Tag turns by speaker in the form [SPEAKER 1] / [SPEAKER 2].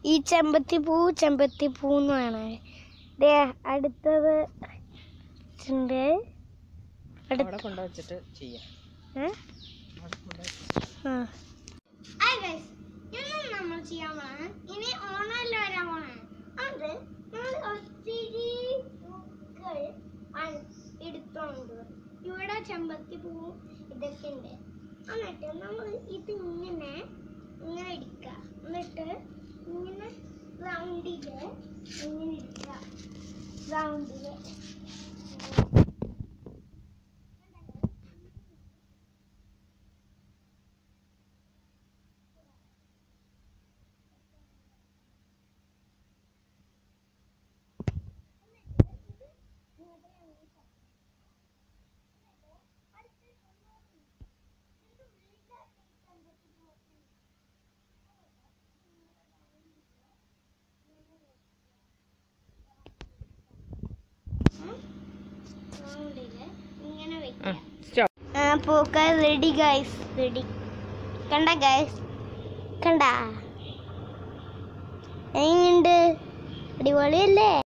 [SPEAKER 1] ഈ ചെമ്പത്തി പൂ ചെമ്പത്തി പൂ എന്ന് വേണേ ദേ അടുത്തത് ഉണ്ട് അടുത്ത
[SPEAKER 2] അവിടെ കൊണ്ടുവച്ചിട്ട് ചെയ്യാം
[SPEAKER 1] ഏ?
[SPEAKER 2] അവിടെ കൊണ്ടുവച്ചിട്ട്
[SPEAKER 1] ആ. ഹായ് ഗൈസ് ഇന്ന് നമ്മൾ ചെയ്യാൻ പോണാണ് ഇനി ഓണമല്ല വരാൻ പോണാണ് അത് നമ്മൾ ഒത്തിരി പൂക്കൾ ആണ് എടുത്തോണ്ട് വരും. ഇവിടെ ചെമ്പത്തി പൂവും ഇതൊക്കെ ഉണ്ട് എന്നിട്ട് നമ്മൾ ഇത് ഇങ്ങനെ ഇങ്ങനെ എടുക്കുക എന്നിട്ട് ഇങ്ങനെ റൗണ്ടില് ഇങ്ങനെ എടുക്കുക റൗണ്ടില് റൗണ്ടില് ഇങ്ങനെ
[SPEAKER 2] ആ
[SPEAKER 1] വെക്കുക
[SPEAKER 2] സ്റ്റോപ്പ്
[SPEAKER 1] പൂക്കൾ റെഡി ഗൈസ് റെഡി കണ്ട ഗൈസ് കണ്ട എങ്ങനെയുണ്ട് അടിപൊളിയല്ലേ